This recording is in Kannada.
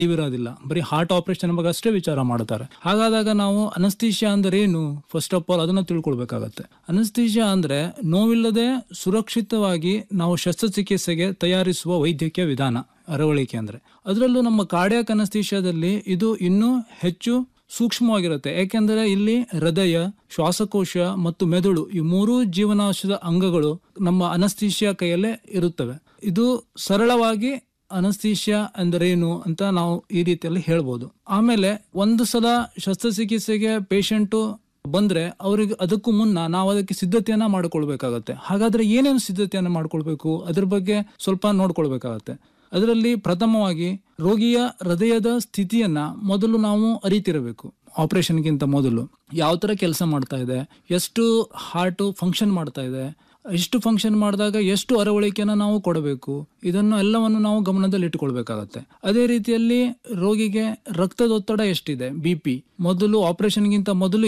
ಇವಿರೋದಿಲ್ಲ ಬರೀ ಹಾರ್ಟ್ ಆಪರೇಷನ್ ಬಗ್ಗೆ ಅಷ್ಟೇ ವಿಚಾರ ಮಾಡ್ತಾರೆ ಹಾಗಾದಾಗ ನಾವು ಅನಸ್ತೀಶಿಯಾ ಅಂದ್ರೆ ಏನು ಫಸ್ಟ್ ಆಫ್ ಆಲ್ ಅದನ್ನ ತಿಳ್ಕೊಳ್ಬೇಕಾಗತ್ತೆ ಅನಸ್ತೀಶಿಯಾ ಅಂದ್ರೆ ನೋವಿಲ್ಲದೆ ಸುರಕ್ಷಿತವಾಗಿ ನಾವು ಶಸ್ತ್ರಚಿಕಿತ್ಸೆಗೆ ತಯಾರಿಸುವ ವೈದ್ಯಕೀಯ ವಿಧಾನ ಅರವಳಿಕೆ ಅಂದ್ರೆ ಅದರಲ್ಲೂ ನಮ್ಮ ಕಾರ್ಡಿಯಾಕ್ ಅನಸ್ತೀಶಿಯಾದಲ್ಲಿ ಇದು ಇನ್ನೂ ಹೆಚ್ಚು ಸೂಕ್ಷ್ಮವಾಗಿರುತ್ತೆ ಯಾಕೆಂದರೆ ಇಲ್ಲಿ ಹೃದಯ ಶ್ವಾಸಕೋಶ ಮತ್ತು ಮೆದುಳು ಈ ಮೂರೂ ಜೀವನಾಂಶದ ಅಂಗಗಳು ನಮ್ಮ ಅನಸ್ತೀಶಿಯಾ ಕೈಯಲ್ಲೇ ಇರುತ್ತವೆ ಇದು ಸರಳವಾಗಿ ಅನಸ್ತೀಶಿಯಾ ಅಂದರೇನು ಅಂತ ನಾವು ಈ ರೀತಿಯಲ್ಲಿ ಹೇಳ್ಬೋದು ಆಮೇಲೆ ಒಂದು ಸಲ ಶಸ್ತ್ರಚಿಕಿತ್ಸೆಗೆ ಪೇಷಂಟು ಬಂದ್ರೆ ಅವ್ರಿಗೆ ಅದಕ್ಕೂ ಮುನ್ನ ನಾವು ಅದಕ್ಕೆ ಸಿದ್ಧತೆಯನ್ನ ಮಾಡ್ಕೊಳ್ಬೇಕಾಗತ್ತೆ ಹಾಗಾದ್ರೆ ಏನೇನು ಸಿದ್ಧತೆಯನ್ನ ಮಾಡ್ಕೊಳ್ಬೇಕು ಅದ್ರ ಬಗ್ಗೆ ಸ್ವಲ್ಪ ನೋಡ್ಕೊಳ್ಬೇಕಾಗತ್ತೆ ಅದರಲ್ಲಿ ಪ್ರಥಮವಾಗಿ ರೋಗಿಯ ಹೃದಯದ ಸ್ಥಿತಿಯನ್ನ ಮೊದಲು ನಾವು ಅರಿತಿರಬೇಕು ಆಪರೇಷನ್ಗಿಂತ ಮೊದಲು ಯಾವ ತರ ಕೆಲಸ ಮಾಡ್ತಾ ಇದೆ ಎಷ್ಟು ಹಾರ್ಟ್ ಫಂಕ್ಷನ್ ಮಾಡ್ತಾ ಇದೆ ಎಷ್ಟು ಫಂಕ್ಷನ್ ಮಾಡಿದಾಗ ಎಷ್ಟು ಅರವಳಿಕೆನ ನಾವು ಕೊಡಬೇಕು ಇದನ್ನು ಎಲ್ಲವನ್ನು ನಾವು ಗಮನದಲ್ಲಿ ಇಟ್ಟುಕೊಳ್ಬೇಕಾಗತ್ತೆ ಅದೇ ರೀತಿಯಲ್ಲಿ ರೋಗಿಗೆ ರಕ್ತದೊತ್ತಡ ಎಷ್ಟಿದೆ ಬಿ ಪಿ ಮೊದಲು ಆಪರೇಷನ್ಗಿಂತ ಮೊದಲು